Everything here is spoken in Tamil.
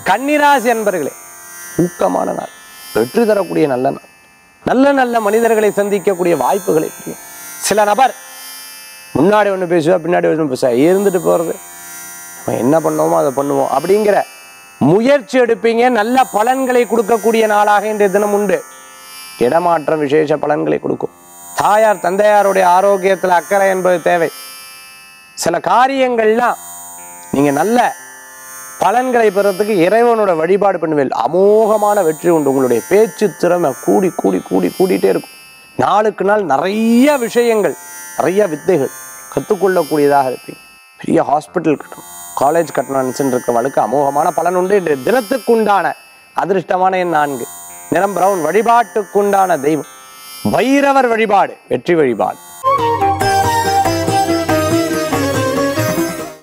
கன்னிராசி அன்பர்களே ஊக்கமான நாள் வெற்றி தரக்கூடிய நல்ல நாள் நல்ல நல்ல மனிதர்களை சந்திக்கக்கூடிய வாய்ப்புகளை புரியும் சில நபர் முன்னாடி ஒன்று பேசுவா பின்னாடி ஒன்று பேசுவா இருந்துட்டு போகிறது நம்ம என்ன பண்ணோமோ அதை பண்ணுவோம் அப்படிங்கிற முயற்சி எடுப்பீங்க நல்ல பலன்களை கொடுக்கக்கூடிய நாளாக இன்றைய தினம் உண்டு இடமாற்றம் விசேஷ பலன்களை கொடுக்கும் தாயார் தந்தையாருடைய ஆரோக்கியத்தில் அக்கறை என்பது தேவை சில காரியங்கள்லாம் நீங்க நல்ல பலன்களை பெறத்துக்கு இறைவனோட வழிபாடு பண்ணுவேன் அமோகமான வெற்றி உண்டு உங்களுடைய பேச்சு திறமை கூடி கூடி கூடி கூடிட்டே இருக்கும் நாளுக்கு நாள் நிறைய விஷயங்கள் நிறைய வித்தைகள் கற்றுக்கொள்ளக்கூடியதாக இருப்பீங்க பெரிய ஹாஸ்பிட்டல் கட்டணும் காலேஜ் கட்டணும்னு நினச்சிட்டு இருக்கிறவளுக்கு அமோகமான பலன் உண்டு இன்று தினத்துக்குண்டான அதிர்ஷ்டமான எண் நான்கு நிறம் பிரவுன் வழிபாட்டுக்குண்டான தெய்வம் பைரவர் வழிபாடு வெற்றி வழிபாடு